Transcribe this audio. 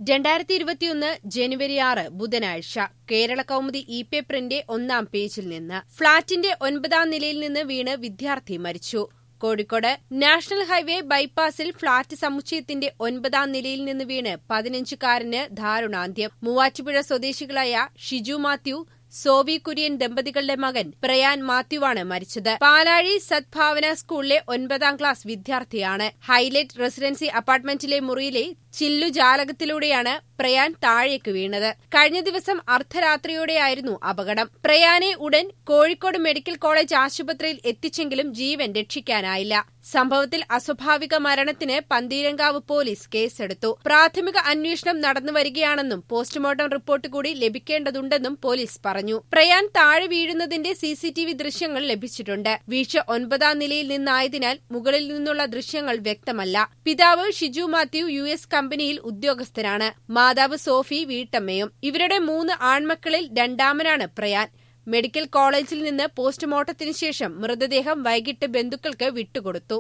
രണ്ടായിരത്തി ഇരുപത്തിയൊന്ന് ജനുവരി ആറ് ബുധനാഴ്ച കേരള കൗമുദി ഇ പേപ്പറിന്റെ ഒന്നാം പേജിൽ നിന്ന് ഫ്ളാറ്റിന്റെ ഒൻപതാം നിലയിൽ നിന്ന് വീണ് വിദ്യാർത്ഥി മരിച്ചു കോഴിക്കോട് നാഷണൽ ഹൈവേ ബൈപ്പാസിൽ ഫ്ളാറ്റ് സമുച്ചയത്തിന്റെ ഒൻപതാം നിലയിൽ നിന്ന് വീണ് പതിനഞ്ചുകാരന് ദാരുണാന്ത്യം മൂവാറ്റുപുഴ സ്വദേശികളായ ഷിജു മാത്യു സോവി കുര്യൻ ദമ്പതികളുടെ മകൻ പ്രയാൻ മാത്യുവാണ് മരിച്ചത് പാലാഴി സദ്ഭാവന സ്കൂളിലെ ഒൻപതാം ക്ലാസ് വിദ്യാർത്ഥിയാണ് ഹൈലൈറ്റ് റെസിഡൻസി അപ്പാർട്ട്മെന്റിലെ മുറിയിലെ ചില്ലു ജാലകത്തിലൂടെയാണ് പ്രയാൻ താഴേക്ക് വീണത് കഴിഞ്ഞ ദിവസം അർദ്ധരാത്രിയോടെയായിരുന്നു അപകടം പ്രയാനെ ഉടൻ കോഴിക്കോട് മെഡിക്കൽ കോളേജ് ആശുപത്രിയിൽ എത്തിച്ചെങ്കിലും ജീവൻ രക്ഷിക്കാനായില്ല സംഭവത്തിൽ അസ്വാഭാവിക മരണത്തിന് പന്തീരങ്കാവ് പോലീസ് കേസെടുത്തു പ്രാഥമിക അന്വേഷണം നടന്നുവരികയാണെന്നും പോസ്റ്റ്മോർട്ടം റിപ്പോർട്ട് കൂടി ലഭിക്കേണ്ടതുണ്ടെന്നും പോലീസ് പറഞ്ഞു പ്രയാൻ താഴെ വീഴുന്നതിന്റെ സിസിടിവി ദൃശ്യങ്ങൾ ലഭിച്ചിട്ടുണ്ട് വീഴ്ച ഒൻപതാം നിലയിൽ നിന്നായതിനാൽ മുകളിൽ നിന്നുള്ള ദൃശ്യങ്ങൾ വ്യക്തമല്ല പിതാവ് ഷിജു മാത്യു യു എസ് കമ്പനിയിൽ ഉദ്യോഗസ്ഥനാണ് മാതാവ് സോഫി വീട്ടമ്മയും ഇവരുടെ മൂന്ന് ആൺമക്കളിൽ രണ്ടാമനാണ് പ്രയാൻ മെഡിക്കൽ കോളേജിൽ നിന്ന് പോസ്റ്റ്മോർട്ടത്തിന് ശേഷം മൃതദേഹം വൈകിട്ട് ബന്ധുക്കൾക്ക് വിട്ടുകൊടുത്തു